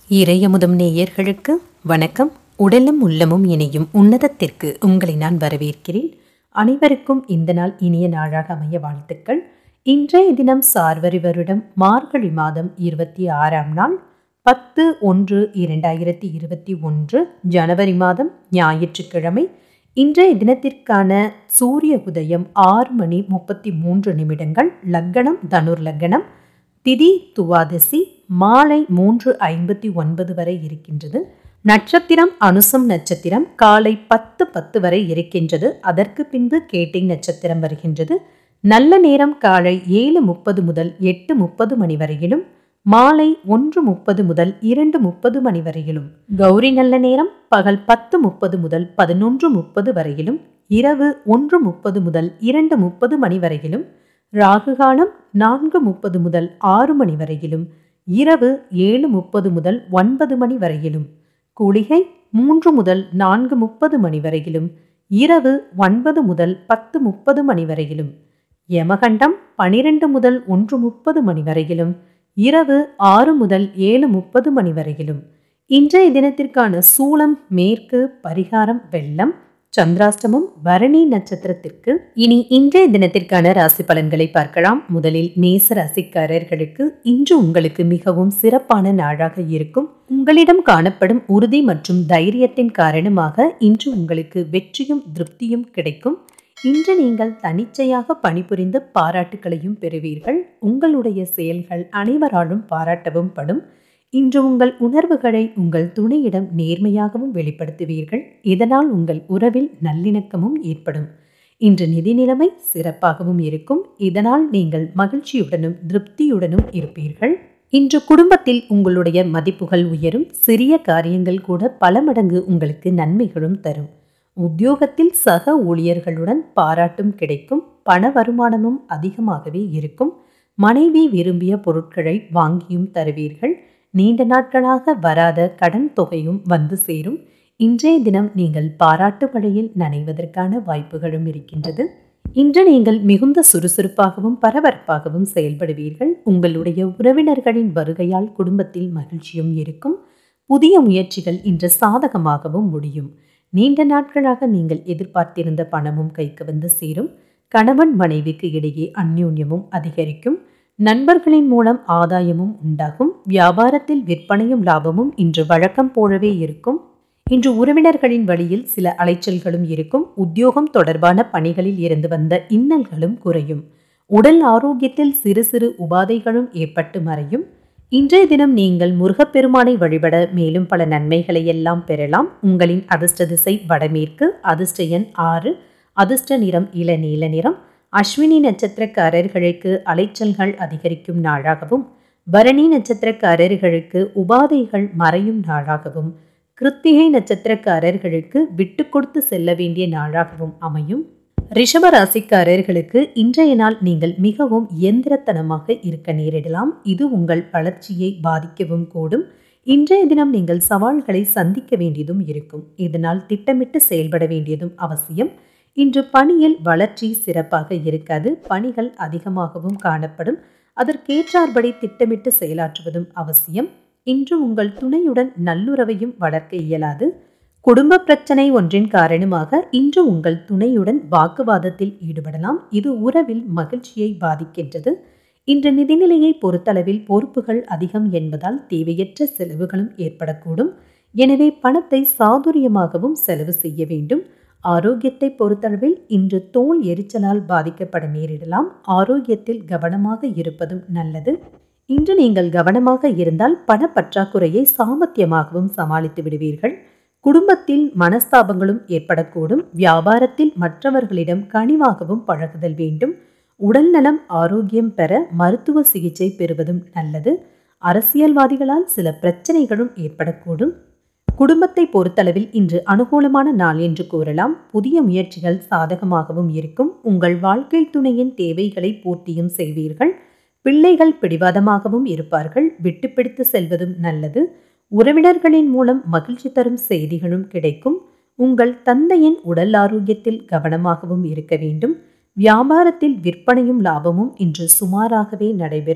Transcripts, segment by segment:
இறையமுதம் நேயர்களுக்கு வணக்கம் உடலும் உள்ளமும் இணையும் உன்னதத்திற்கு உங்களை நான் வரவேற்கிறேன் அனைவருக்கும் இந்த நாள் இனிய நாளாக அமைய வாழ்த்துக்கள் இன்றைய தினம் சார்வரி வருடம் மார்கழி மாதம் இருபத்தி ஆறாம் நாள் பத்து ஒன்று இரண்டாயிரத்தி இருபத்தி ஒன்று ஜனவரி மாதம் ஞாயிற்றுக்கிழமை இன்றைய தினத்திற்கான சூரிய உதயம் ஆறு மணி முப்பத்தி மூன்று நிமிடங்கள் லக்கணம் தனுர் லக்கணம் திதி துவாதசி மாலை மூன்று ஐம்பத்தி ஒன்பது வரை இருக்கின்றது நட்சத்திரம் அனுசம் நட்சத்திரம் காலை பத்து பத்து வரை இருக்கின்றது அதற்கு பின்பு கேட்டை நட்சத்திரம் வருகின்றது நல்ல நேரம் காலை ஏழு முப்பது முதல் எட்டு முப்பது மணி வரையிலும் மாலை ஒன்று முப்பது முதல் இரண்டு முப்பது மணி வரையிலும் கௌரி நல்ல நேரம் பகல் பத்து முப்பது முதல் பதினொன்று முப்பது வரையிலும் இரவு ஒன்று முப்பது முதல் இரண்டு முப்பது மணி வரையிலும் ராகு காலம் நான்கு முப்பது முதல் ஆறு மணி வரையிலும் இரவு ஏழு முப்பது முதல் ஒன்பது மணி வரையிலும் குளிகை மூன்று முதல் நான்கு முப்பது மணி வரையிலும் இரவு ஒன்பது முதல் பத்து முப்பது மணி வரையிலும் யமகண்டம் பனிரெண்டு முதல் ஒன்று முப்பது மணி வரையிலும் இரவு ஆறு முதல் ஏழு முப்பது மணி வரையிலும் இன்றைய தினத்திற்கான சூளம் மேற்கு பரிகாரம் வெள்ளம் சந்திராஷ்டமம் பரணி நட்சத்திரத்திற்கு இனி இன்றைய தினத்திற்கான ராசி பலன்களை பார்க்கலாம் முதலில் மேச ராசிக்காரர்களுக்கு இன்று உங்களுக்கு மிகவும் சிறப்பான நாளாக இருக்கும் உங்களிடம் காணப்படும் உறுதி மற்றும் தைரியத்தின் காரணமாக இன்று உங்களுக்கு வெற்றியும் திருப்தியும் கிடைக்கும் இன்று நீங்கள் தனிச்சையாக பணிபுரிந்து பாராட்டுகளையும் பெறுவீர்கள் உங்களுடைய செயல்கள் அனைவராலும் பாராட்டவும் படும் இன்று உங்கள் உணர்வுகளை உங்கள் துணையிடம் நேர்மையாகவும் வெளிப்படுத்துவீர்கள் இதனால் உங்கள் உறவில் நல்லிணக்கமும் ஏற்படும் இன்று நிதி நிலைமை சிறப்பாகவும் இருக்கும் இதனால் நீங்கள் மகிழ்ச்சியுடனும் திருப்தியுடனும் இருப்பீர்கள் இன்று குடும்பத்தில் உங்களுடைய மதிப்புகள் உயரும் சிறிய காரியங்கள் கூட பல மடங்கு உங்களுக்கு நன்மைகளும் தரும் உத்தியோகத்தில் சக ஊழியர்களுடன் பாராட்டும் கிடைக்கும் பண வருமானமும் அதிகமாகவே இருக்கும் மனைவி விரும்பிய பொருட்களை வாங்கியும் தருவீர்கள் நீண்ட நாட்களாக வராத கடன் தொகையும் வந்து சேரும் இன்றைய தினம் நீங்கள் பாராட்டு மழையில் நனைவதற்கான வாய்ப்புகளும் இருக்கின்றது இன்று நீங்கள் மிகுந்த சுறுசுறுப்பாகவும் பரபரப்பாகவும் செயல்படுவீர்கள் உங்களுடைய உறவினர்களின் வருகையால் குடும்பத்தில் மகிழ்ச்சியும் இருக்கும் புதிய முயற்சிகள் இன்று சாதகமாகவும் முடியும் நீண்ட நாட்களாக நீங்கள் எதிர்பார்த்திருந்த பணமும் கைக்கு வந்து சேரும் கணவன் மனைவிக்கு இடையே அந்யோன்யமும் அதிகரிக்கும் நண்பர்களின் மூலம் ஆதாயமும் உண்டாகும் வியாபாரத்தில் விற்பனையும் லாபமும் இன்று வழக்கம் போலவே இருக்கும் இன்று உறவினர்களின் வழியில் சில அலைச்சல்களும் இருக்கும் உத்தியோகம் தொடர்பான பணிகளில் இருந்து வந்த இன்னல்களும் குறையும் உடல் ஆரோக்கியத்தில் சிறு சிறு உபாதைகளும் ஏற்பட்டு மறையும் இன்றைய தினம் நீங்கள் முருகப்பெருமானை வழிபட மேலும் பல நன்மைகளை எல்லாம் பெறலாம் உங்களின் அதிர்ஷ்ட திசை வடமேற்கு அதிர்ஷ்ட எண் ஆறு அதிர்ஷ்ட நிறம் இளநீல நிறம் அஸ்வினி நட்சத்திரக்காரர்களுக்கு அலைச்சல்கள் அதிகரிக்கும் நாளாகவும் பரணி நட்சத்திரக்காரர்களுக்கு உபாதைகள் மறையும் நாளாகவும் கிருத்திகை நட்சத்திரக்காரர்களுக்கு விட்டு கொடுத்து செல்ல வேண்டிய நாளாகவும் அமையும் ரிஷப ராசிக்காரர்களுக்கு இன்றைய நாள் நீங்கள் மிகவும் இயந்திரத்தனமாக இருக்க நேரிடலாம் இது உங்கள் வளர்ச்சியை பாதிக்கவும் கூடும் இன்றைய தினம் நீங்கள் சவால்களை சந்திக்க வேண்டியதும் இருக்கும் இதனால் திட்டமிட்டு செயல்பட வேண்டியதும் அவசியம் இன்று பணியில் வளர்ச்சி சிறப்பாக இருக்காது பணிகள் அதிகமாகவும் காணப்படும் அதற்கேற்றார்படி திட்டமிட்டு செயலாற்றுவதும் அவசியம் இன்று உங்கள் துணையுடன் நல்லுறவையும் வளர்க்க இயலாது குடும்ப பிரச்சனை ஒன்றின் காரணமாக இன்று உங்கள் துணையுடன் வாக்குவாதத்தில் ஈடுபடலாம் இது உறவில் மகிழ்ச்சியை பாதிக்கின்றது இன்று நிதிநிலையை பொறுத்தளவில் பொறுப்புகள் அதிகம் என்பதால் தேவையற்ற செலவுகளும் ஏற்படக்கூடும் எனவே பணத்தை சாதுரியமாகவும் செலவு செய்ய வேண்டும் ஆரோக்கியத்தை பொறுத்தளவில் இன்று தோல் எரிச்சலால் பாதிக்கப்பட நேரிடலாம் ஆரோக்கியத்தில் கவனமாக இருப்பதும் நல்லது இன்று நீங்கள் கவனமாக இருந்தால் பணப்பற்றாக்குறையை சாமர்த்தியமாகவும் சமாளித்து விடுவீர்கள் குடும்பத்தில் மனஸ்தாபங்களும் ஏற்படக்கூடும் வியாபாரத்தில் மற்றவர்களிடம் கனிவாகவும் பழகுதல் வேண்டும் உடல் நலம் ஆரோக்கியம் பெற மருத்துவ சிகிச்சை பெறுவதும் நல்லது அரசியல்வாதிகளால் சில பிரச்சனைகளும் ஏற்படக்கூடும் குடும்பத்தை பொறுத்தளவில் இன்று அனுகூலமான நாள் என்று கூறலாம் புதிய முயற்சிகள் சாதகமாகவும் இருக்கும் உங்கள் வாழ்க்கை துணையின் தேவைகளை பூர்த்தியும் செய்வீர்கள் பிள்ளைகள் பிடிவாதமாகவும் இருப்பார்கள் விட்டுப்பிடித்து செல்வதும் நல்லது உறவினர்களின் மூலம் மகிழ்ச்சி தரும் செய்திகளும் கிடைக்கும் உங்கள் தந்தையின் உடல் ஆரோக்கியத்தில் கவனமாகவும் இருக்க வேண்டும் வியாபாரத்தில் விற்பனையும் லாபமும் இன்று சுமாராகவே நடைபெறும்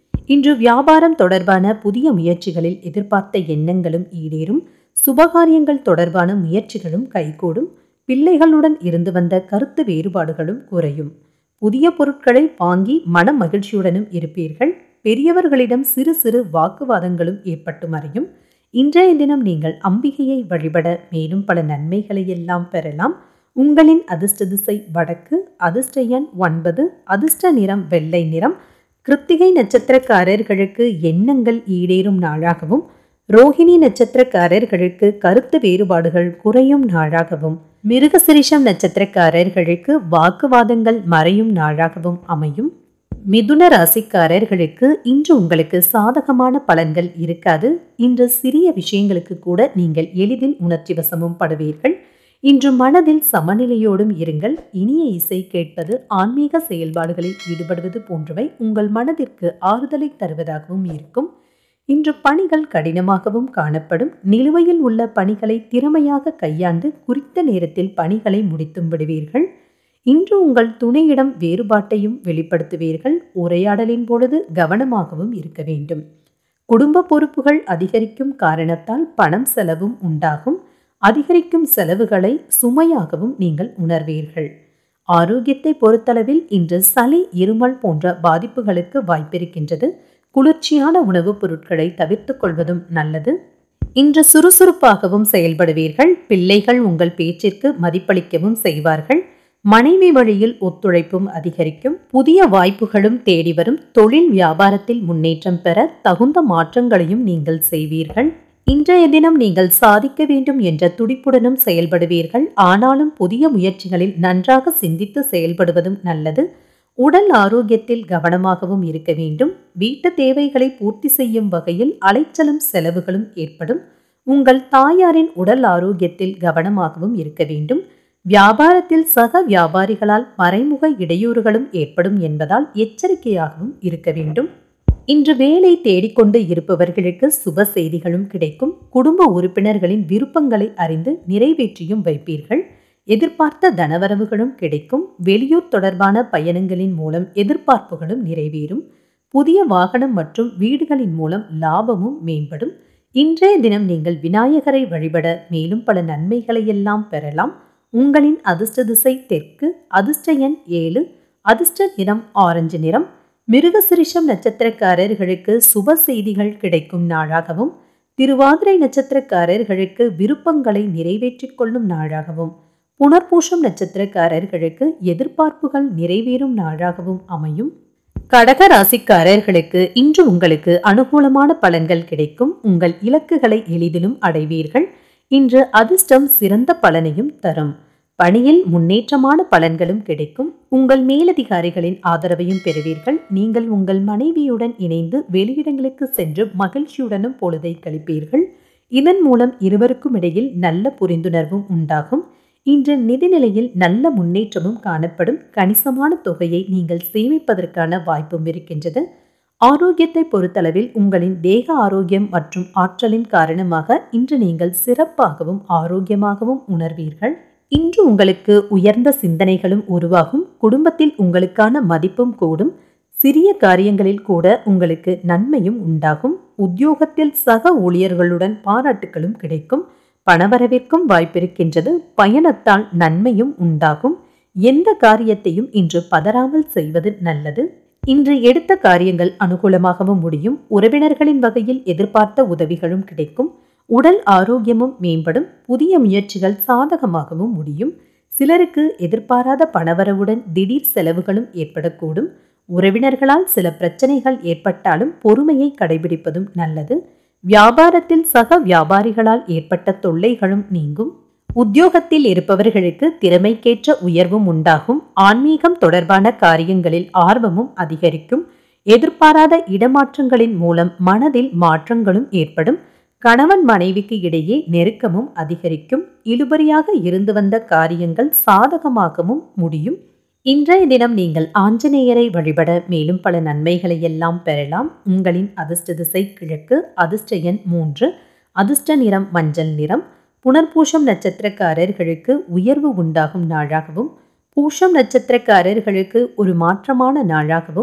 இன்று வியாபாரம் தொடர்பான புதிய முயற்சிகளில் எதிர்பார்த்த எண்ணங்களும் ஈடேறும் சுபகாரியங்கள் தொடர்பான முயற்சிகளும் கைகூடும் பிள்ளைகளுடன் இருந்து வந்த கருத்து வேறுபாடுகளும் குறையும் புதிய பொருட்களை வாங்கி மன மகிழ்ச்சியுடனும் இருப்பீர்கள் பெரியவர்களிடம் சிறு சிறு வாக்குவாதங்களும் ஏற்பட்டு மறையும் இன்றைய தினம் நீங்கள் அம்பிகையை வழிபட மேலும் பல நன்மைகளை எல்லாம் பெறலாம் உங்களின் அதிர்ஷ்ட திசை வடக்கு அதிர்ஷ்ட எண் ஒன்பது அதிர்ஷ்ட நிறம் வெள்ளை நிறம் கிருத்திகை நட்சத்திரக்காரர்களுக்கு எண்ணங்கள் ஈடேறும் நாளாகவும் ரோஹிணி நட்சத்திரக்காரர்களுக்கு கருத்து வேறுபாடுகள் குறையும் நாளாகவும் மிருகசிரிஷம் நட்சத்திரக்காரர்களுக்கு வாக்குவாதங்கள் மறையும் நாளாகவும் அமையும் மிதுன ராசிக்காரர்களுக்கு இன்று உங்களுக்கு சாதகமான பலன்கள் இருக்காது இன்று சிறிய விஷயங்களுக்கு கூட நீங்கள் எளிதில் உணர்ச்சி வசமும் படுவீர்கள் இன்று மனதில் சமநிலையோடும் இருங்கள் இனிய இசை கேட்பது ஆன்மீக செயல்பாடுகளில் ஈடுபடுவது போன்றவை உங்கள் மனதிற்கு ஆறுதலை தருவதாகவும் இருக்கும் இன்று பணிகள் கடினமாகவும் காணப்படும் நிலுவையில் உள்ள பணிகளை திறமையாக கையாண்டு குறித்த நேரத்தில் பணிகளை முடித்தும் விடுவீர்கள் இன்று உங்கள் துணையிடம் வேறுபாட்டையும் வெளிப்படுத்துவீர்கள் உரையாடலின் பொழுது கவனமாகவும் இருக்க வேண்டும் குடும்ப பொறுப்புகள் அதிகரிக்கும் காரணத்தால் பணம் செலவும் உண்டாகும் அதிகரிக்கும் செலவுகளை சுமையாகவும் நீங்கள் உணர்வீர்கள் ஆரோக்கியத்தை பொறுத்தளவில் இன்று சளி இருமல் போன்ற பாதிப்புகளுக்கு வாய்ப்பிருக்கின்றது குளிர்ச்சியான உணவுப் பொருட்களை தவிர்த்துக் கொள்வதும் நல்லது இன்று சுறுசுறுப்பாகவும் செயல்படுவீர்கள் பிள்ளைகள் உங்கள் பேச்சிற்கு மதிப்பளிக்கவும் செய்வார்கள் மனைவி வழியில் ஒத்துழைப்பும் அதிகரிக்கும் புதிய வாய்ப்புகளும் தேடி வரும் தொழில் வியாபாரத்தில் முன்னேற்றம் பெற தகுந்த மாற்றங்களையும் நீங்கள் செய்வீர்கள் இன்றைய தினம் நீங்கள் சாதிக்க வேண்டும் என்ற துடிப்புடனும் செயல்படுவீர்கள் ஆனாலும் புதிய முயற்சிகளில் நன்றாக சிந்தித்து செயல்படுவதும் நல்லது உடல் ஆரோக்கியத்தில் கவனமாகவும் இருக்க வேண்டும் வீட்டு தேவைகளை பூர்த்தி செய்யும் வகையில் அலைச்சலும் செலவுகளும் ஏற்படும் உங்கள் தாயாரின் உடல் ஆரோக்கியத்தில் கவனமாகவும் இருக்க வேண்டும் வியாபாரத்தில் சக வியாபாரிகளால் மறைமுக இடையூறுகளும் ஏற்படும் என்பதால் எச்சரிக்கையாகவும் இருக்க வேண்டும் இன்று வேலை தேடிக்கொண்டு இருப்பவர்களுக்கு சுப செய்திகளும் கிடைக்கும் குடும்ப உறுப்பினர்களின் விருப்பங்களை அறிந்து நிறைவேற்றியும் வைப்பீர்கள் எதிர்பார்த்த தனவரவுகளும் கிடைக்கும் வெளியூர் தொடர்பான பயணங்களின் மூலம் எதிர்பார்ப்புகளும் நிறைவேறும் புதிய வாகனம் மற்றும் வீடுகளின் மூலம் லாபமும் மேம்படும் இன்றைய தினம் நீங்கள் விநாயகரை வழிபட மேலும் பல நன்மைகளை எல்லாம் பெறலாம் உங்களின் அதிர்ஷ்ட திசை தெற்கு அதிர்ஷ்ட எண் ஏழு அதிர்ஷ்ட நிறம் ஆரஞ்சு நிறம் மிருகசிரிஷம் நட்சத்திரக்காரர்களுக்கு சுப செய்திகள் கிடைக்கும் நாளாகவும் திருவாதிரை நட்சத்திரக்காரர்களுக்கு விருப்பங்களை நிறைவேற்றிக் கொள்ளும் நாளாகவும் புனர்பூஷம் நட்சத்திரக்காரர்களுக்கு எதிர்பார்ப்புகள் நிறைவேறும் நாளாகவும் அமையும் கடக ராசிக்காரர்களுக்கு இன்று உங்களுக்கு அனுகூலமான பலன்கள் கிடைக்கும் உங்கள் இலக்குகளை எளிதிலும் அடைவீர்கள் இன்று அதிர்ஷ்டம் சிறந்த பலனையும் தரும் பணியில் முன்னேற்றமான பலன்களும் கிடைக்கும் உங்கள் மேலதிகாரிகளின் ஆதரவையும் பெறுவீர்கள் நீங்கள் உங்கள் மனைவியுடன் இணைந்து வெளியிடங்களுக்கு சென்று மகிழ்ச்சியுடனும் பொழுதை கழிப்பீர்கள் இதன் மூலம் இருவருக்கும் இடையில் நல்ல புரிந்துணர்வும் உண்டாகும் இன்று நிதிநிலையில் நல்ல முன்னேற்றமும் காணப்படும் கணிசமான தொகையை நீங்கள் சேமிப்பதற்கான வாய்ப்பும் இருக்கின்றது ஆரோக்கியத்தை பொறுத்தளவில் உங்களின் தேக ஆரோக்கியம் மற்றும் ஆற்றலின் காரணமாக இன்று நீங்கள் சிறப்பாகவும் ஆரோக்கியமாகவும் உணர்வீர்கள் இன்று உங்களுக்கு உயர்ந்த சிந்தனைகளும் உருவாகும் குடும்பத்தில் உங்களுக்கான மதிப்பும் கூடும் சிறிய காரியங்களில் கூட உங்களுக்கு நன்மையும் உண்டாகும் உத்தியோகத்தில் சக ஊழியர்களுடன் பாராட்டுகளும் கிடைக்கும் பணவரவிற்கும் வாய்ப்பிருக்கின்றது பயணத்தால் நன்மையும் உண்டாகும் எந்த காரியத்தையும் இன்று பதறாமல் செய்வது நல்லது இன்று எடுத்த காரியங்கள் அனுகூலமாகவும் முடியும் உறவினர்களின் வகையில் எதிர்பார்த்த உதவிகளும் கிடைக்கும் உடல் ஆரோக்கியமும் மேம்படும் புதிய முயற்சிகள் சாதகமாகவும் முடியும் சிலருக்கு எதிர்பாராத பணவரவுடன் திடீர் செலவுகளும் ஏற்படக்கூடும் உறவினர்களால் சில பிரச்சனைகள் ஏற்பட்டாலும் பொறுமையை கடைபிடிப்பதும் நல்லது வியாபாரத்தில் சக வியாபாரிகளால் ஏற்பட்ட தொல்லைகளும் நீங்கும் உத்தியோகத்தில் இருப்பவர்களுக்கு திறமைக்கேற்ற உயர்வும் உண்டாகும் ஆன்மீகம் தொடர்பான காரியங்களில் ஆர்வமும் அதிகரிக்கும் எதிர்பாராத இடமாற்றங்களின் மூலம் மனதில் மாற்றங்களும் ஏற்படும் கணவன் மனைவிக்கு இடையே நெருக்கமும் அதிகரிக்கும் இழுபறியாக இருந்து வந்த காரியங்கள் சாதகமாகவும் முடியும் இன்றைய தினம் நீங்கள் ஆஞ்சநேயரை வழிபட மேலும் பல நன்மைகளை எல்லாம் பெறலாம் உங்களின் அதிர்ஷ்ட திசை கிழக்கு அதிர்ஷ்ட எண் மூன்று அதிர்ஷ்ட நிறம் மஞ்சள் நிறம் புனர்பூஷம் நட்சத்திரக்காரர்களுக்கு உயர்வு உண்டாகும் நாளாகவும் பூஷம் நட்சத்திரக்காரர்களுக்கு ஒரு மாற்றமான நாளாகவும்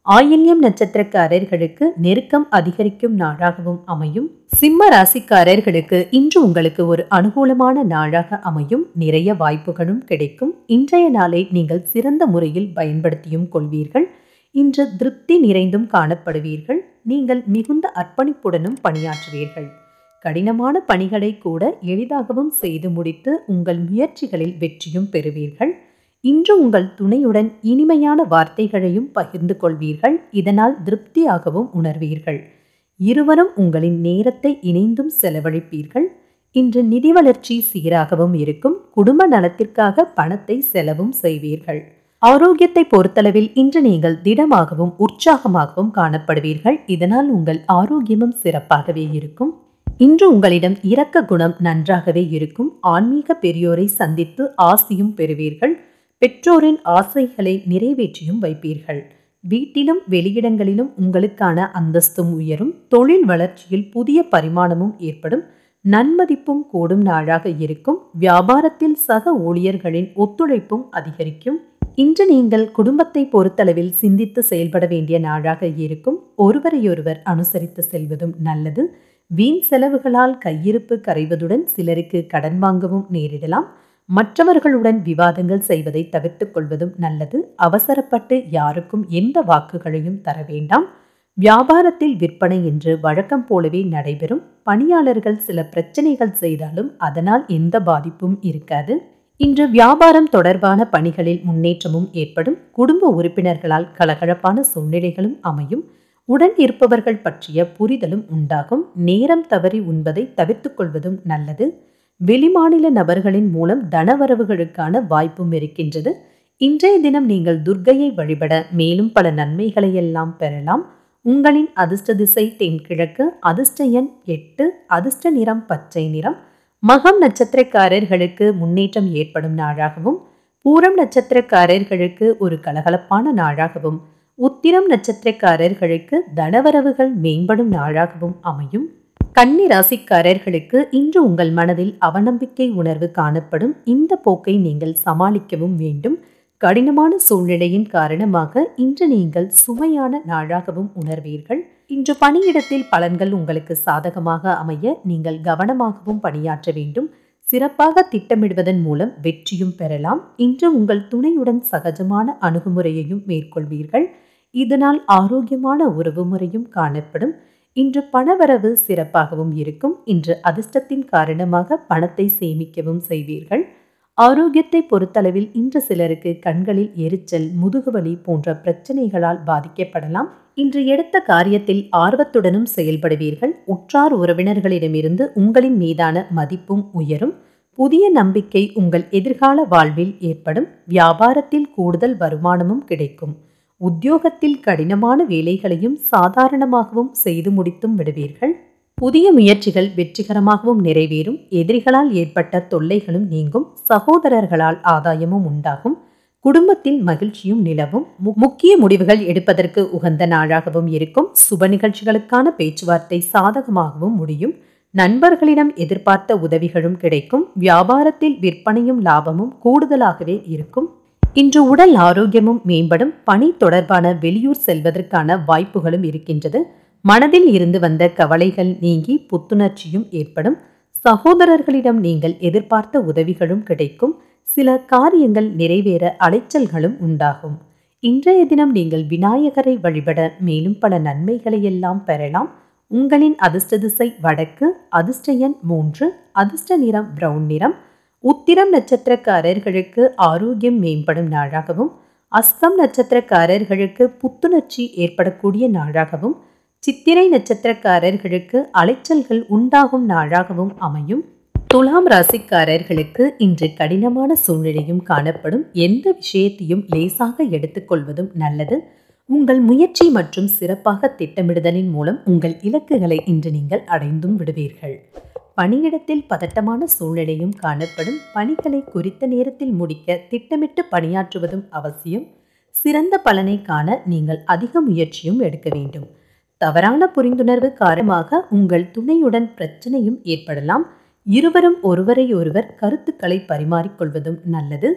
ஆயில்யம் நட்சத்திரக்காரர்களுக்கு நெருக்கம் அதிகரிக்கும் நாளாகவும் அமையும் சிம்ம ராசிக்காரர்களுக்கு இன்று உங்களுக்கு ஒரு அனுகூலமான நாளாக அமையும் நிறைய வாய்ப்புகளும் கிடைக்கும் இன்றைய நாளை நீங்கள் சிறந்த முறையில் பயன்படுத்தியும் கொள்வீர்கள் இன்று திருப்தி நிறைந்தும் காணப்படுவீர்கள் நீங்கள் மிகுந்த அர்ப்பணிப்புடனும் பணியாற்றுவீர்கள் கடினமான பணிகளை கூட எளிதாகவும் செய்து முடித்து உங்கள் முயற்சிகளில் வெற்றியும் பெறுவீர்கள் இன்று உங்கள் துணையுடன் இனிமையான வார்த்தைகளையும் பகிர்ந்து கொள்வீர்கள் இதனால் திருப்தியாகவும் உணர்வீர்கள் இருவரும் உங்களின் நேரத்தை இணைந்தும் செலவழிப்பீர்கள் இன்று நிதி வளர்ச்சி சீராகவும் இருக்கும் குடும்ப நலத்திற்காக பணத்தை செலவும் செய்வீர்கள் ஆரோக்கியத்தை பொறுத்தளவில் இன்று நீங்கள் திடமாகவும் உற்சாகமாகவும் காணப்படுவீர்கள் இதனால் உங்கள் ஆரோக்கியமும் சிறப்பாகவே இருக்கும் இன்று உங்களிடம் இரக்க குணம் நன்றாகவே இருக்கும் ஆன்மீக பெரியோரை சந்தித்து ஆசியும் பெறுவீர்கள் பெற்றோரின் ஆசைகளை நிறைவேற்றியும் வைப்பீர்கள் வீட்டிலும் வெளியிடங்களிலும் உங்களுக்கான அந்தஸ்தும் உயரும் தொழில் வளர்ச்சியில் புதிய பரிமாணமும் ஏற்படும் நன்மதிப்பும் கூடும் நாளாக இருக்கும் வியாபாரத்தில் சக ஊழியர்களின் ஒத்துழைப்பும் அதிகரிக்கும் இன்று நீங்கள் குடும்பத்தை பொறுத்தளவில் சிந்தித்து செயல்பட வேண்டிய நாளாக இருக்கும் ஒருவரையொருவர் அனுசரித்து செல்வதும் நல்லது வீண் செலவுகளால் கையிருப்பு கரைவதுடன் சிலருக்கு கடன் வாங்கவும் நேரிடலாம் மற்றவர்களுடன் விவாதங்கள் செய்வதை தவிர்த்து கொள்வதும் நல்லது அவசரப்பட்டு யாருக்கும் எந்த வாக்குகளையும் தர வேண்டாம் வியாபாரத்தில் விற்பனை என்று வழக்கம் போலவே நடைபெறும் பணியாளர்கள் சில பிரச்சனைகள் செய்தாலும் அதனால் எந்த பாதிப்பும் இருக்காது இன்று வியாபாரம் தொடர்பான பணிகளில் முன்னேற்றமும் ஏற்படும் குடும்ப உறுப்பினர்களால் கலகலப்பான சூழ்நிலைகளும் அமையும் உடன் இருப்பவர்கள் பற்றிய புரிதலும் உண்டாகும் நேரம் தவறி உண்பதை தவிர்த்துக் கொள்வதும் நல்லது வெளிமாநில நபர்களின் மூலம் தனவரவுகளுக்கான வாய்ப்பும் இருக்கின்றது இன்றைய தினம் நீங்கள் துர்க்கையை வழிபட மேலும் பல நன்மைகளை எல்லாம் பெறலாம் உங்களின் அதிர்ஷ்ட திசை தென்கிழக்கு அதிர்ஷ்ட எண் எட்டு அதிர்ஷ்ட நிறம் பச்சை நிறம் மகம் நட்சத்திரக்காரர்களுக்கு முன்னேற்றம் ஏற்படும் நாளாகவும் பூரம் நட்சத்திரக்காரர்களுக்கு ஒரு கலகலப்பான நாளாகவும் உத்திரம் நட்சத்திரக்காரர்களுக்கு தனவரவுகள் மேம்படும் நாளாகவும் அமையும் கன்னி ராசிக்காரர்களுக்கு இன்று உங்கள் மனதில் அவநம்பிக்கை உணர்வு காணப்படும் இந்த போக்கை நீங்கள் சமாளிக்கவும் வேண்டும் கடினமான சூழ்நிலையின் காரணமாக இன்று நீங்கள் சுமையான நாளாகவும் உணர்வீர்கள் இன்று பணியிடத்தில் பலன்கள் உங்களுக்கு சாதகமாக அமைய நீங்கள் கவனமாகவும் பணியாற்ற வேண்டும் சிறப்பாக திட்டமிடுவதன் மூலம் வெற்றியும் பெறலாம் இன்று உங்கள் துணையுடன் சகஜமான அணுகுமுறையையும் மேற்கொள்வீர்கள் இதனால் ஆரோக்கியமான உறவு முறையும் காணப்படும் இன்று பணவரவு சிறப்பாகவும் இருக்கும் இன்று அதிர்ஷ்டத்தின் காரணமாக பணத்தை சேமிக்கவும் செய்வீர்கள் ஆரோக்கியத்தை பொறுத்தளவில் இன்று சிலருக்கு கண்களில் எரிச்சல் முதுகுவலி போன்ற பிரச்சனைகளால் பாதிக்கப்படலாம் இன்று எடுத்த காரியத்தில் ஆர்வத்துடனும் செயல்படுவீர்கள் உற்றார் உறவினர்களிடமிருந்து உங்களின் மீதான மதிப்பும் உயரும் புதிய நம்பிக்கை உங்கள் எதிர்கால வாழ்வில் ஏற்படும் வியாபாரத்தில் கூடுதல் வருமானமும் கிடைக்கும் உத்தியோகத்தில் கடினமான வேலைகளையும் சாதாரணமாகவும் செய்து முடித்தும் விடுவீர்கள் புதிய முயற்சிகள் வெற்றிகரமாகவும் நிறைவேறும் எதிரிகளால் ஏற்பட்ட தொல்லைகளும் நீங்கும் சகோதரர்களால் ஆதாயமும் உண்டாகும் குடும்பத்தில் மகிழ்ச்சியும் நிலவும் முக்கிய முடிவுகள் எடுப்பதற்கு உகந்த நாளாகவும் இருக்கும் சுப நிகழ்ச்சிகளுக்கான பேச்சுவார்த்தை சாதகமாகவும் முடியும் நண்பர்களிடம் எதிர்பார்த்த உதவிகளும் கிடைக்கும் வியாபாரத்தில் விற்பனையும் லாபமும் கூடுதலாகவே இருக்கும் இன்று உடல் ஆரோக்கியமும் மேம்படும் பணி தொடர்பான வெளியூர் செல்வதற்கான வாய்ப்புகளும் இருக்கின்றது மனதில் இருந்து வந்த கவலைகள் நீங்கி புத்துணர்ச்சியும் ஏற்படும் சகோதரர்களிடம் நீங்கள் எதிர்பார்த்த உதவிகளும் கிடைக்கும் சில காரியங்கள் நிறைவேற அலைச்சல்களும் உண்டாகும் இன்றைய தினம் நீங்கள் விநாயகரை வழிபட மேலும் பல நன்மைகளை எல்லாம் பெறலாம் உங்களின் அதிர்ஷ்ட திசை வடக்கு அதிர்ஷ்ட எண் மூன்று அதிர்ஷ்ட நிறம் பிரவுன் நிறம் உத்திரம் நட்சத்திரக்காரர்களுக்கு ஆரோக்கியம் மேம்படும் நாளாகவும் அஸ்தம் நட்சத்திரக்காரர்களுக்கு புத்துணர்ச்சி ஏற்படக்கூடிய நாளாகவும் சித்திரை நட்சத்திரக்காரர்களுக்கு அலைச்சல்கள் உண்டாகும் நாளாகவும் அமையும் துலாம் ராசிக்காரர்களுக்கு இன்று கடினமான சூழ்நிலையும் காணப்படும் எந்த விஷயத்தையும் லேசாக எடுத்துக்கொள்வதும் நல்லது உங்கள் முயற்சி மற்றும் சிறப்பாக திட்டமிடுதலின் மூலம் உங்கள் இலக்குகளை இன்று நீங்கள் அடைந்தும் விடுவீர்கள் பணியிடத்தில் பதட்டமான சூழ்நிலையும் காணப்படும் பணிகளை குறித்த நேரத்தில் முடிக்க திட்டமிட்டு பணியாற்றுவதும் அவசியம் சிறந்த பலனை காண நீங்கள் அதிக முயற்சியும் எடுக்க வேண்டும் தவறான புரிந்துணர்வு காரணமாக உங்கள் துணையுடன் பிரச்சனையும் ஏற்படலாம் இருவரும் ஒருவரை ஒருவர் கருத்துக்களை பரிமாறிக்கொள்வதும் நல்லது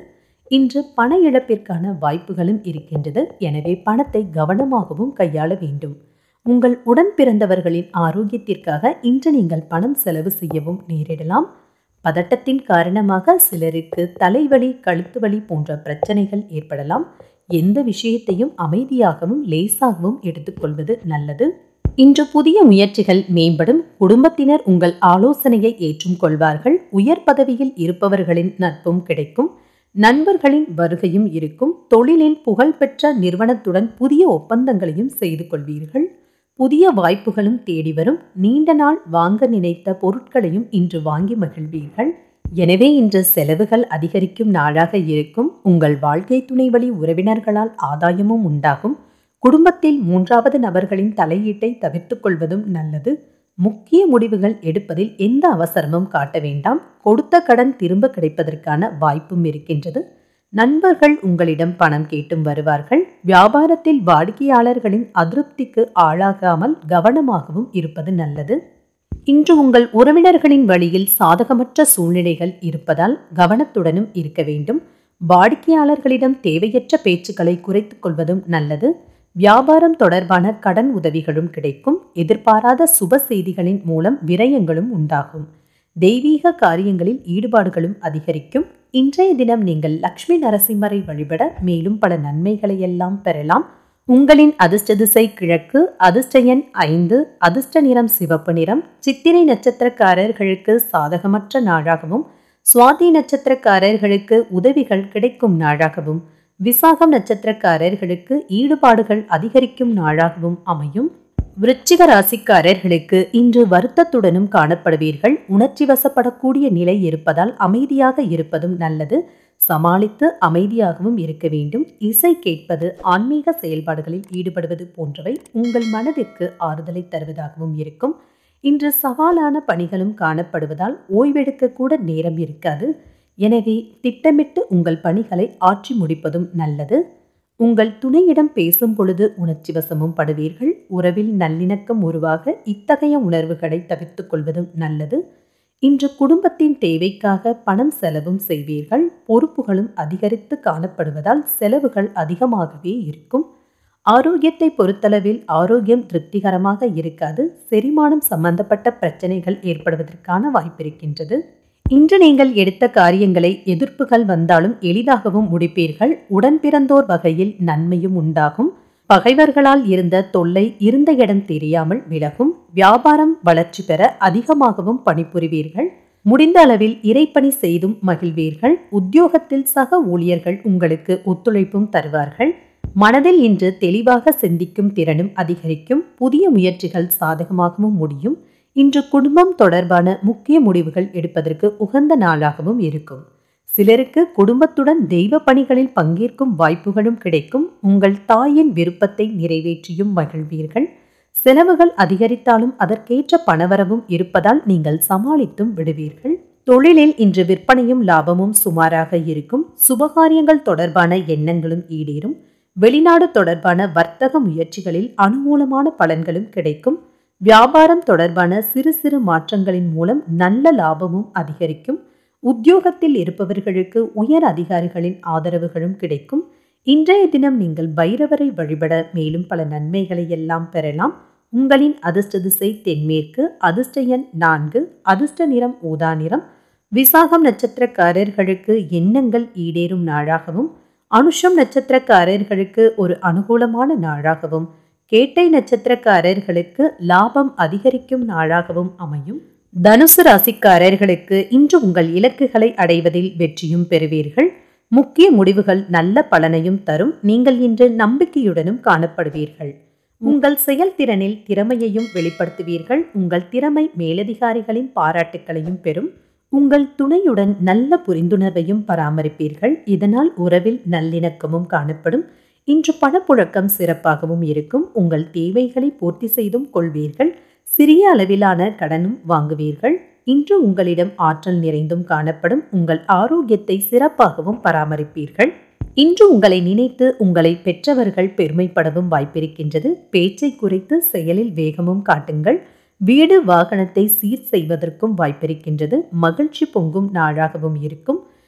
இன்று பண இழப்பிற்கான வாய்ப்புகளும் இருக்கின்றது எனவே பணத்தை கவனமாகவும் கையாள வேண்டும் உங்கள் உடன் பிறந்தவர்களின் ஆரோக்கியத்திற்காக இன்று நீங்கள் பணம் செலவு செய்யவும் நேரிடலாம் பதட்டத்தின் காரணமாக சிலருக்கு தலைவலி கழுத்து வலி போன்ற பிரச்சனைகள் ஏற்படலாம் எந்த விஷயத்தையும் அமைதியாகவும் லேசாகவும் எடுத்துக்கொள்வது நல்லது இன்று புதிய முயற்சிகள் மேம்படும் குடும்பத்தினர் உங்கள் ஆலோசனையை ஏற்றும் கொள்வார்கள் உயர் பதவியில் இருப்பவர்களின் நட்பும் கிடைக்கும் நண்பர்களின் வருகையும் இருக்கும் தொழிலில் புகழ்பெற்ற நிறுவனத்துடன் புதிய ஒப்பந்தங்களையும் செய்து கொள்வீர்கள் புதிய வாய்ப்புகளும் தேடி வரும் நீண்ட நாள் வாங்க நினைத்த பொருட்களையும் இன்று வாங்கி மகிழ்வீர்கள் எனவே இன்று செலவுகள் அதிகரிக்கும் நாளாக இருக்கும் உங்கள் வாழ்க்கை துணை வழி உறவினர்களால் ஆதாயமும் உண்டாகும் குடும்பத்தில் மூன்றாவது நபர்களின் தலையீட்டை தவிர்த்துக் கொள்வதும் நல்லது முக்கிய முடிவுகள் எடுப்பதில் எந்த அவசரமும் காட்ட வேண்டாம் கொடுத்த கடன் திரும்ப கிடைப்பதற்கான வாய்ப்பும் இருக்கின்றது நண்பர்கள் உங்களிடம் பணம் கேட்டும் வருவார்கள் வியாபாரத்தில் வாடிக்கையாளர்களின் அதிருப்திக்கு ஆளாகாமல் கவனமாகவும் இருப்பது நல்லது இன்று உங்கள் உறவினர்களின் வழியில் சாதகமற்ற சூழ்நிலைகள் இருப்பதால் கவனத்துடனும் இருக்க வேண்டும் வாடிக்கையாளர்களிடம் தேவையற்ற பேச்சுக்களை குறைத்துக் கொள்வதும் நல்லது வியாபாரம் தொடர்பான கடன் உதவிகளும் கிடைக்கும் எதிர்பாராத சுப செய்திகளின் மூலம் விரயங்களும் உண்டாகும் தெய்வீக காரியங்களில் ஈடுபாடுகளும் அதிகரிக்கும் இன்றைய தினம் நீங்கள் லக்ஷ்மி நரசிம்மரை வழிபட மேலும் பல நன்மைகளை எல்லாம் பெறலாம் உங்களின் அதிர்ஷ்ட திசை கிழக்கு அதிர்ஷ்ட எண் ஐந்து அதிர்ஷ்ட நிறம் சிவப்பு நிறம் சித்திரை நட்சத்திரக்காரர்களுக்கு சாதகமற்ற நாளாகவும் சுவாதி நட்சத்திரக்காரர்களுக்கு உதவிகள் கிடைக்கும் நாளாகவும் விசாகம் நட்சத்திரக்காரர்களுக்கு ஈடுபாடுகள் அதிகரிக்கும் நாளாகவும் அமையும் விருச்சிக ராசிக்காரர்களுக்கு இன்று வருத்தத்துடனும் காணப்படுவீர்கள் உணர்ச்சி வசப்படக்கூடிய நிலை இருப்பதால் அமைதியாக இருப்பதும் நல்லது சமாளித்து அமைதியாகவும் இருக்க வேண்டும் இசை கேட்பது ஆன்மீக செயல்பாடுகளில் ஈடுபடுவது போன்றவை உங்கள் மனதிற்கு ஆறுதலை தருவதாகவும் இருக்கும் இன்று சவாலான பணிகளும் காணப்படுவதால் ஓய்வெடுக்க கூட நேரம் இருக்காது எனவே திட்டமிட்டு உங்கள் பணிகளை ஆற்றி முடிப்பதும் நல்லது உங்கள் துணையிடம் பேசும் பொழுது உணர்ச்சி வசமும் படுவீர்கள் உறவில் நல்லிணக்கம் உருவாக இத்தகைய உணர்வுகளை தவிர்த்துக் கொள்வதும் நல்லது இன்று குடும்பத்தின் தேவைக்காக பணம் செலவும் செய்வீர்கள் பொறுப்புகளும் அதிகரித்து காணப்படுவதால் செலவுகள் அதிகமாகவே இருக்கும் ஆரோக்கியத்தை பொறுத்தளவில் ஆரோக்கியம் திருப்திகரமாக இருக்காது செரிமானம் சம்பந்தப்பட்ட பிரச்சனைகள் ஏற்படுவதற்கான வாய்ப்பிருக்கின்றது இன்று நீங்கள் எடுத்த காரியங்களை எதிர்ப்புகள் வந்தாலும் எளிதாகவும் முடிப்பீர்கள் உடன் பிறந்தோர் வகையில் நன்மையும் உண்டாகும் பகைவர்களால் இருந்த தொல்லை இருந்த இடம் தெரியாமல் விலகும் வியாபாரம் வளர்ச்சி பெற அதிகமாகவும் பணிபுரிவீர்கள் முடிந்த அளவில் இறைப்பணி செய்தும் மகிழ்வீர்கள் உத்தியோகத்தில் சக ஊழியர்கள் உங்களுக்கு ஒத்துழைப்பும் தருவார்கள் மனதில் இன்று தெளிவாக சிந்திக்கும் திறனும் அதிகரிக்கும் புதிய முயற்சிகள் சாதகமாகவும் முடியும் இன்று குடும்பம் தொடர்பான முக்கிய முடிவுகள் எடுப்பதற்கு உகந்த நாளாகவும் இருக்கும் சிலருக்கு குடும்பத்துடன் தெய்வ பணிகளில் பங்கேற்கும் வாய்ப்புகளும் கிடைக்கும் உங்கள் தாயின் விருப்பத்தை நிறைவேற்றியும் மகிழ்வீர்கள் செலவுகள் அதிகரித்தாலும் அதற்கேற்ற பணவரவும் இருப்பதால் நீங்கள் சமாளித்தும் விடுவீர்கள் தொழிலில் இன்று விற்பனையும் லாபமும் சுமாராக இருக்கும் சுபகாரியங்கள் தொடர்பான எண்ணங்களும் ஈடேறும் வெளிநாடு தொடர்பான வர்த்தக முயற்சிகளில் அனுகூலமான பலன்களும் கிடைக்கும் வியாபாரம் தொடர்பான சிறு சிறு மாற்றங்களின் மூலம் நல்ல லாபமும் அதிகரிக்கும் உத்தியோகத்தில் இருப்பவர்களுக்கு உயர் அதிகாரிகளின் ஆதரவுகளும் கிடைக்கும் இன்றைய தினம் நீங்கள் பைரவரை வழிபட மேலும் பல நன்மைகளை எல்லாம் பெறலாம் உங்களின் அதிர்ஷ்ட திசை தென்மேற்கு அதிர்ஷ்ட எண் நான்கு அதிர்ஷ்ட நிறம் ஊதா நிறம் விசாகம் நட்சத்திரக்காரர்களுக்கு எண்ணங்கள் ஈடேறும் நாளாகவும் அனுஷம் நட்சத்திரக்காரர்களுக்கு ஒரு அனுகூலமான நாளாகவும் கேட்டை நட்சத்திரக்காரர்களுக்கு லாபம் அதிகரிக்கும் நாளாகவும் அமையும் தனுசு ராசிக்காரர்களுக்கு இன்று உங்கள் இலக்குகளை அடைவதில் வெற்றியும் பெறுவீர்கள் முக்கிய முடிவுகள் நல்ல பலனையும் தரும் நீங்கள் இன்று நம்பிக்கையுடனும் காணப்படுவீர்கள் உங்கள் செயல்திறனில் திறமையையும் வெளிப்படுத்துவீர்கள் உங்கள் திறமை மேலதிகாரிகளின் பாராட்டுக்களையும் பெறும் உங்கள் துணையுடன் நல்ல புரிந்துணர்வையும் பராமரிப்பீர்கள் இதனால் உறவில் நல்லிணக்கமும் காணப்படும் இன்று பணப்புழக்கம் சிறப்பாகவும் இருக்கும் உங்கள் தேவைகளை பூர்த்தி செய்தும் கொள்வீர்கள் சிறிய அளவிலான கடனும் வாங்குவீர்கள் இன்று உங்களிடம் ஆற்றல் நிறைந்தும் காணப்படும் உங்கள் ஆரோக்கியத்தை சிறப்பாகவும் பராமரிப்பீர்கள் இன்று உங்களை நினைத்து உங்களை பெற்றவர்கள் பெருமைப்படவும் வாய்ப்பிருக்கின்றது பேச்சை குறைத்து செயலில் வேகமும் காட்டுங்கள் வீடு வாகனத்தை சீர் செய்வதற்கும் வாய்ப்பிருக்கின்றது மகிழ்ச்சி பொங்கும் நாளாகவும் இருக்கும்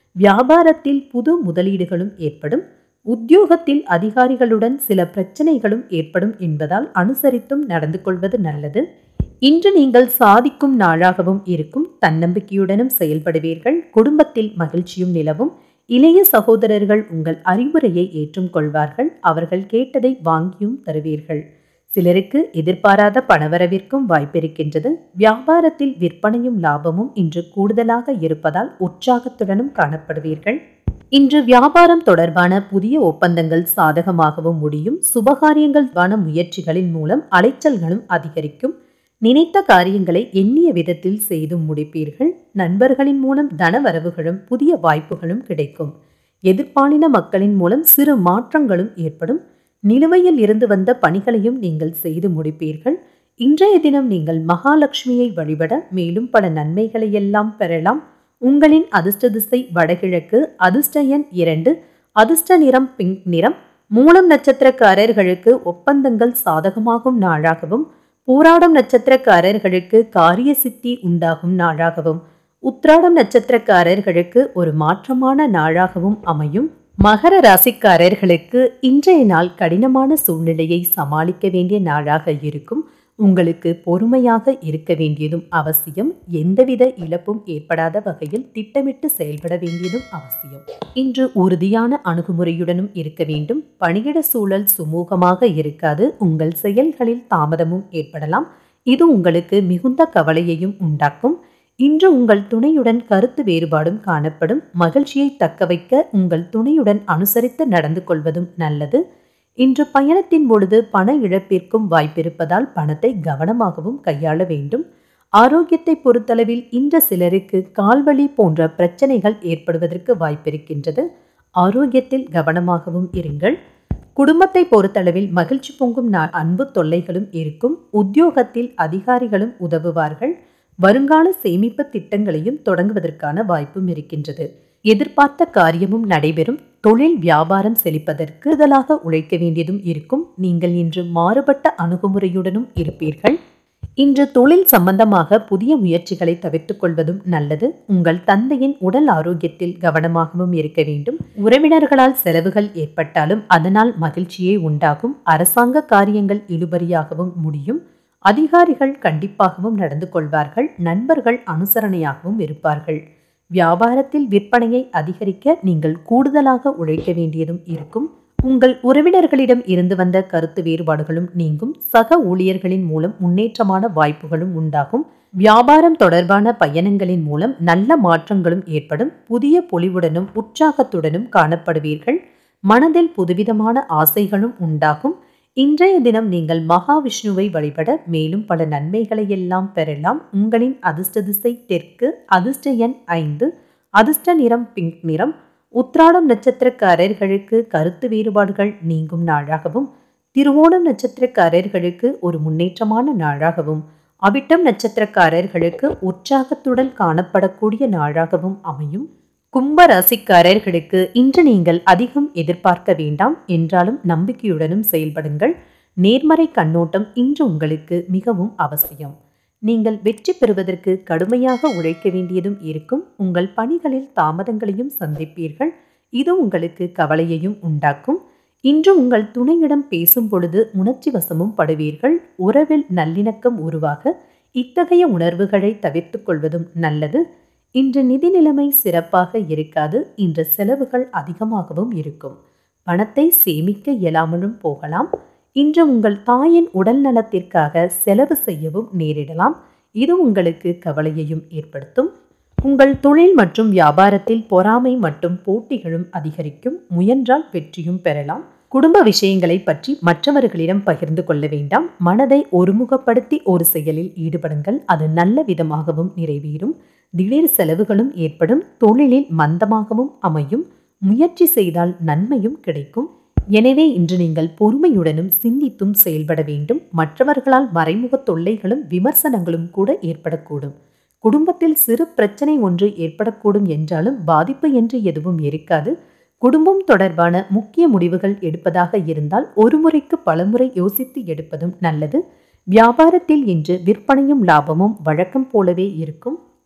வியாபாரத்தில் புது முதலீடுகளும் ஏற்படும் உத்தியோகத்தில் அதிகாரிகளுடன் சில பிரச்சனைகளும் ஏற்படும் என்பதால் அனுசரித்தும் நடந்து கொள்வது நல்லது இன்று நீங்கள் சாதிக்கும் நாளாகவும் இருக்கும் தன்னம்பிக்கையுடனும் செயல்படுவீர்கள் குடும்பத்தில் மகிழ்ச்சியும் நிலவும் இளைய சகோதரர்கள் உங்கள் அறிவுரையை ஏற்றும் கொள்வார்கள் அவர்கள் கேட்டதை வாங்கியும் தருவீர்கள் சிலருக்கு எதிர்பாராத பணவரவிற்கும் வாய்ப்பிருக்கின்றது வியாபாரத்தில் விற்பனையும் லாபமும் இன்று கூடுதலாக இருப்பதால் உற்சாகத்துடனும் காணப்படுவீர்கள் இன்று வியாபாரம் தொடர்பான புதிய ஒப்பந்தங்கள் சாதகமாகவும் முடியும் சுபகாரியங்கள்வான முயற்சிகளின் மூலம் அலைச்சல்களும் அதிகரிக்கும் நினைத்த காரியங்களை எண்ணிய விதத்தில் செய்து முடிப்பீர்கள் நண்பர்களின் மூலம் தனவரவுகளும் புதிய வாய்ப்புகளும் கிடைக்கும் எதிர்பாலின மக்களின் மூலம் சிறு மாற்றங்களும் ஏற்படும் நிலுவையில் இருந்து வந்த பணிகளையும் நீங்கள் செய்து முடிப்பீர்கள் இன்றைய தினம் நீங்கள் மகாலட்சுமியை வழிபட மேலும் பல நன்மைகளை எல்லாம் பெறலாம் உங்களின் அதிர்ஷ்ட திசை வடகிழக்கு அதிர்ஷ்ட எண் இரண்டு அதிர்ஷ்ட நிறம் பிங்க் நிறம் மூலம் நட்சத்திரக்காரர்களுக்கு ஒப்பந்தங்கள் சாதகமாகும் நாளாகவும் பூராடம் நட்சத்திரக்காரர்களுக்கு காரிய சித்தி உண்டாகும் நாளாகவும் உத்ராடம் நட்சத்திரக்காரர்களுக்கு ஒரு மாற்றமான நாளாகவும் அமையும் மகர ராசிக்காரர்களுக்கு இன்றைய நாள் கடினமான சூழ்நிலையை சமாளிக்க வேண்டிய நாளாக இருக்கும் உங்களுக்கு பொறுமையாக இருக்க வேண்டியதும் அவசியம் எந்தவித இழப்பும் ஏற்படாத வகையில் திட்டமிட்டு செயல்பட வேண்டியதும் அவசியம் இன்று உறுதியான அணுகுமுறையுடனும் இருக்க வேண்டும் பணியிட சூழல் சுமூகமாக இருக்காது உங்கள் செயல்களில் தாமதமும் ஏற்படலாம் இது உங்களுக்கு மிகுந்த கவலையையும் உண்டாக்கும் இன்று உங்கள் துணையுடன் கருத்து வேறுபாடும் காணப்படும் மகிழ்ச்சியை தக்கவைக்க உங்கள் துணையுடன் அனுசரித்து நடந்து கொள்வதும் நல்லது இன்று பயணத்தின் பொழுது பண இழப்பிற்கும் வாய்ப்பிருப்பதால் பணத்தை கவனமாகவும் கையாள வேண்டும் ஆரோக்கியத்தை பொறுத்தளவில் இன்று சிலருக்கு கால்வழி போன்ற பிரச்சனைகள் ஏற்படுவதற்கு வாய்ப்பிருக்கின்றது ஆரோக்கியத்தில் கவனமாகவும் இருங்கள் குடும்பத்தை பொறுத்தளவில் மகிழ்ச்சி பொங்கும் நாள் அன்பு தொல்லைகளும் இருக்கும் உத்தியோகத்தில் அதிகாரிகளும் உதவுவார்கள் வருங்கால சேமிப்பு திட்டங்களையும் தொடங்குவதற்கான வாய்ப்பும் இருக்கின்றது எதிர்பார்த்த காரியமும் நடைபெறும் தொழில் வியாபாரம் செழிப்பதற்கு கூடுதலாக உழைக்க வேண்டியதும் இருக்கும் நீங்கள் இன்று மாறுபட்ட அணுகுமுறையுடனும் இருப்பீர்கள் இன்று தொழில் சம்பந்தமாக புதிய முயற்சிகளை தவிர்த்துக் கொள்வதும் நல்லது உங்கள் தந்தையின் உடல் ஆரோக்கியத்தில் கவனமாகவும் இருக்க வேண்டும் உறவினர்களால் செலவுகள் ஏற்பட்டாலும் அதனால் மகிழ்ச்சியே உண்டாகும் அரசாங்க காரியங்கள் இழுபறியாகவும் முடியும் அதிகாரிகள் கண்டிப்பாகவும் நடந்து கொள்வார்கள் நண்பர்கள் அனுசரணையாகவும் இருப்பார்கள் வியாபாரத்தில் விற்பனையை அதிகரிக்க நீங்கள் கூடுதலாக உழைக்க வேண்டியதும் இருக்கும் உங்கள் உறவினர்களிடம் இருந்து வந்த கருத்து வேறுபாடுகளும் நீங்கும் சக ஊழியர்களின் மூலம் முன்னேற்றமான வாய்ப்புகளும் உண்டாகும் வியாபாரம் தொடர்பான பயணங்களின் மூலம் நல்ல மாற்றங்களும் ஏற்படும் புதிய பொலிவுடனும் உற்சாகத்துடனும் காணப்படுவீர்கள் மனதில் புதுவிதமான ஆசைகளும் உண்டாகும் இன்றைய தினம் நீங்கள் மகாவிஷ்ணுவை வழிபட மேலும் பல நன்மைகளை எல்லாம் பெறலாம் உங்களின் அதிர்ஷ்ட திசை தெற்கு அதிர்ஷ்ட எண் ஐந்து அதிர்ஷ்ட நிறம் பிங்க் நிறம் உத்ராடம் நட்சத்திரக்காரர்களுக்கு கருத்து வேறுபாடுகள் நீங்கும் நாளாகவும் திருவோணம் நட்சத்திரக்காரர்களுக்கு ஒரு முன்னேற்றமான நாளாகவும் அவிட்டம் நட்சத்திரக்காரர்களுக்கு உற்சாகத்துடன் காணப்படக்கூடிய நாளாகவும் அமையும் கும்ப ராசிக்காரர்களுக்கு இன்று நீங்கள் அதிகம் எதிர்பார்க்க வேண்டாம் என்றாலும் நம்பிக்கையுடனும் செயல்படுங்கள் நேர்மறை கண்ணோட்டம் இன்று உங்களுக்கு மிகவும் அவசியம் நீங்கள் வெற்றி பெறுவதற்கு கடுமையாக உழைக்க வேண்டியதும் இருக்கும் உங்கள் பணிகளில் தாமதங்களையும் சந்திப்பீர்கள் இது உங்களுக்கு கவலையையும் உண்டாக்கும் இன்று உங்கள் துணையிடம் பேசும் பொழுது உணர்ச்சி வசமும் படுவீர்கள் உறவில் நல்லிணக்கம் உருவாக இத்தகைய உணர்வுகளை தவிர்த்துக் கொள்வதும் நல்லது இன்று நிதி நிலைமை சிறப்பாக இருக்காது இன்று செலவுகள் அதிகமாகவும் இருக்கும் பணத்தை சேமிக்க இயலாமலும் போகலாம் இன்று உங்கள் தாயின் உடல் நலத்திற்காக செலவு செய்யவும் நேரிடலாம் இது உங்களுக்கு கவலையையும் ஏற்படுத்தும் உங்கள் தொழில் மற்றும் வியாபாரத்தில் பொறாமை மற்றும் போட்டிகளும் அதிகரிக்கும் முயன்றால் வெற்றியும் பெறலாம் குடும்ப விஷயங்களை பற்றி மற்றவர்களிடம் பகிர்ந்து கொள்ள வேண்டாம் மனதை ஒருமுகப்படுத்தி ஒரு செயலில் ஈடுபடுங்கள் அது நல்ல விதமாகவும் நிறைவேறும் திடீர் செலவுகளும் ஏற்படும் தொழிலில் மந்தமாகவும் அமையும் முயற்சி செய்தால் நன்மையும் கிடைக்கும் எனவே இன்று நீங்கள் பொறுமையுடனும் சிந்தித்தும் செயல்பட வேண்டும் மற்றவர்களால் மறைமுக தொல்லைகளும் விமர்சனங்களும் கூட ஏற்படக்கூடும் குடும்பத்தில் சிறு பிரச்சனை ஒன்று ஏற்படக்கூடும் என்றாலும் பாதிப்பு என்று எதுவும் இருக்காது குடும்பம் தொடர்பான முக்கிய முடிவுகள் எடுப்பதாக இருந்தால் ஒரு முறைக்கு பலமுறை யோசித்து எடுப்பதும் நல்லது வியாபாரத்தில் இன்று விற்பனையும் லாபமும் வழக்கம் போலவே இருக்கும்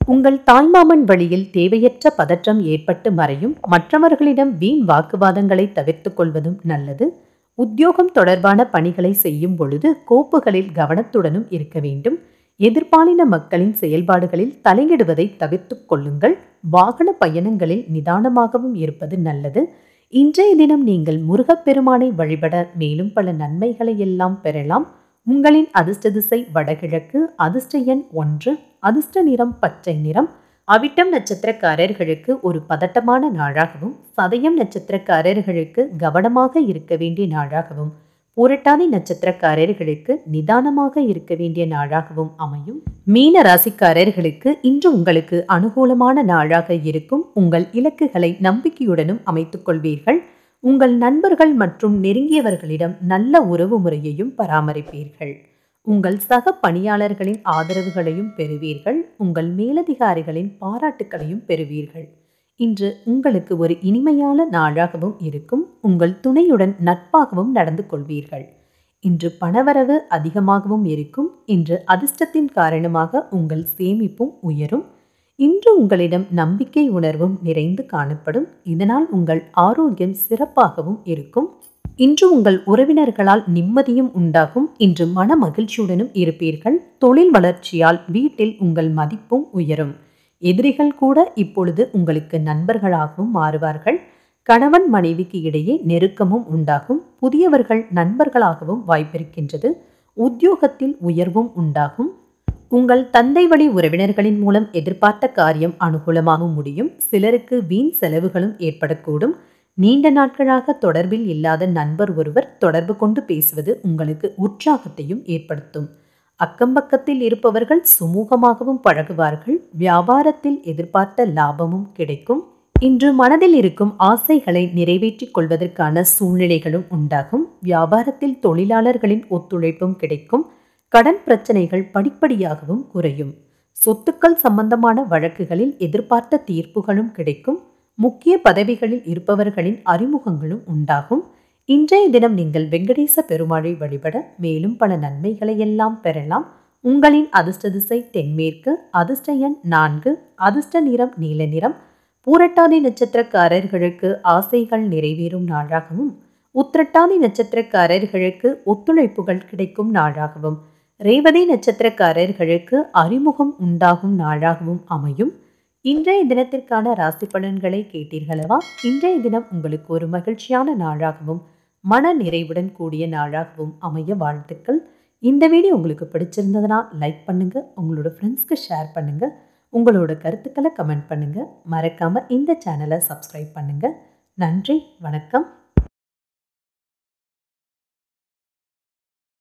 உங்கள் தாய்மாமன் வழியில் தேவையற்ற பதற்றம் ஏற்பட்டு மறையும் மற்றவர்களிடம் வீண் வாக்குவாதங்களை தவிர்த்துக் கொள்வதும் நல்லது உத்தியோகம் தொடர்பான பணிகளை செய்யும் பொழுது கோப்புகளில் கவனத்துடனும் இருக்க வேண்டும் எதிர்பாலின மக்களின் செயல்பாடுகளில் தலையிடுவதை தவிர்த்துக் கொள்ளுங்கள் வாகன பயணங்களில் நிதானமாகவும் இருப்பது நல்லது இன்றைய தினம் நீங்கள் முருகப்பெருமானை வழிபட மேலும் பல நன்மைகளை எல்லாம் பெறலாம் உங்களின் அதிர்ஷ்ட திசை வடகிழக்கு அதிர்ஷ்ட எண் ஒன்று அதிர்ஷ்ட நிறம் பச்சை நிறம் அவிட்டம் நட்சத்திரக்காரர்களுக்கு ஒரு பதட்டமான நாளாகவும் சதயம் நட்சத்திரக்காரர்களுக்கு கவனமாக இருக்க வேண்டிய நாளாகவும் பூரட்டாதி நட்சத்திரக்காரர்களுக்கு நிதானமாக இருக்க வேண்டிய நாளாகவும் அமையும் மீன ராசிக்காரர்களுக்கு இன்று உங்களுக்கு அனுகூலமான நாளாக இருக்கும் உங்கள் இலக்குகளை நம்பிக்கையுடனும் அமைத்துக் கொள்வீர்கள் உங்கள் நண்பர்கள் மற்றும் நெருங்கியவர்களிடம் நல்ல உறவு முறையையும் பராமரிப்பீர்கள் உங்கள் சக பணியாளர்களின் ஆதரவுகளையும் பெறுவீர்கள் உங்கள் மேலதிகாரிகளின் பாராட்டுக்களையும் பெறுவீர்கள் இன்று உங்களுக்கு ஒரு இனிமையான நாளாகவும் இருக்கும் உங்கள் துணையுடன் நட்பாகவும் நடந்து கொள்வீர்கள் இன்று பணவரவு அதிகமாகவும் இருக்கும் இன்று அதிர்ஷ்டத்தின் காரணமாக உங்கள் சேமிப்பும் உயரும் இன்று உங்களிடம் நம்பிக்கை உணர்வும் நிறைந்து காணப்படும் இதனால் உங்கள் ஆரோக்கியம் சிறப்பாகவும் இருக்கும் இன்று உங்கள் உறவினர்களால் நிம்மதியும் உண்டாகும் இன்று மன மகிழ்ச்சியுடனும் இருப்பீர்கள் தொழில் வளர்ச்சியால் வீட்டில் உங்கள் மதிப்பும் உயரும் எதிரிகள் கூட இப்பொழுது உங்களுக்கு நண்பர்களாகவும் மாறுவார்கள் கணவன் மனைவிக்கு இடையே நெருக்கமும் உண்டாகும் புதியவர்கள் நண்பர்களாகவும் வாய்ப்பிருக்கின்றது உத்தியோகத்தில் உயர்வும் உண்டாகும் உங்கள் தந்தை வழி உறவினர்களின் மூலம் எதிர்பார்த்த காரியம் அனுகூலமாக முடியும் சிலருக்கு வீண் செலவுகளும் ஏற்படக்கூடும் நீண்ட நாட்களாக தொடர்பில் இல்லாத நண்பர் ஒருவர் தொடர்பு கொண்டு பேசுவது உங்களுக்கு உற்சாகத்தையும் ஏற்படுத்தும் அக்கம்பக்கத்தில் இருப்பவர்கள் சுமூகமாகவும் பழகுவார்கள் வியாபாரத்தில் எதிர்பார்த்த லாபமும் கிடைக்கும் இன்று மனதில் இருக்கும் ஆசைகளை நிறைவேற்றிக் கொள்வதற்கான சூழ்நிலைகளும் உண்டாகும் வியாபாரத்தில் தொழிலாளர்களின் ஒத்துழைப்பும் கிடைக்கும் கடன் பிரச்சனைகள் படிப்படியாகவும் குறையும் சொத்துக்கள் சம்பந்தமான வழக்குகளில் எதிர்பார்த்த தீர்ப்புகளும் கிடைக்கும் முக்கிய பதவிகளில் இருப்பவர்களின் அறிமுகங்களும் உண்டாகும் இன்றைய தினம் நீங்கள் வெங்கடேச பெருமாளை வழிபட மேலும் பல நன்மைகளை எல்லாம் பெறலாம் உங்களின் அதிர்ஷ்ட திசை தென்மேற்கு அதிர்ஷ்ட எண் நான்கு அதிர்ஷ்ட நிறம் நீல நிறம் பூரட்டாதி நட்சத்திரக்காரர்களுக்கு ஆசைகள் நிறைவேறும் நாளாகவும் உத்திரட்டாதி நட்சத்திரக்காரர்களுக்கு ஒத்துழைப்புகள் கிடைக்கும் நாளாகவும் ரேவதி நட்சத்திரக்காரர்களுக்கு அறிமுகம் உண்டாகும் நாளாகவும் அமையும் இன்றைய தினத்திற்கான ராசி பலன்களை கேட்டீர்களவா இன்றைய தினம் உங்களுக்கு ஒரு மகிழ்ச்சியான நாளாகவும் மன நிறைவுடன் கூடிய நாளாகவும் அமைய வாழ்த்துக்கள் இந்த வீடியோ உங்களுக்கு பிடிச்சிருந்ததுன்னா லைக் பண்ணுங்க உங்களோட ஃப்ரெண்ட்ஸ்க்கு ஷேர் பண்ணுங்க உங்களோட கருத்துக்களை கமெண்ட் பண்ணுங்க மறக்காம இந்த சேனலை சப்ஸ்கிரைப் பண்ணுங்க நன்றி வணக்கம்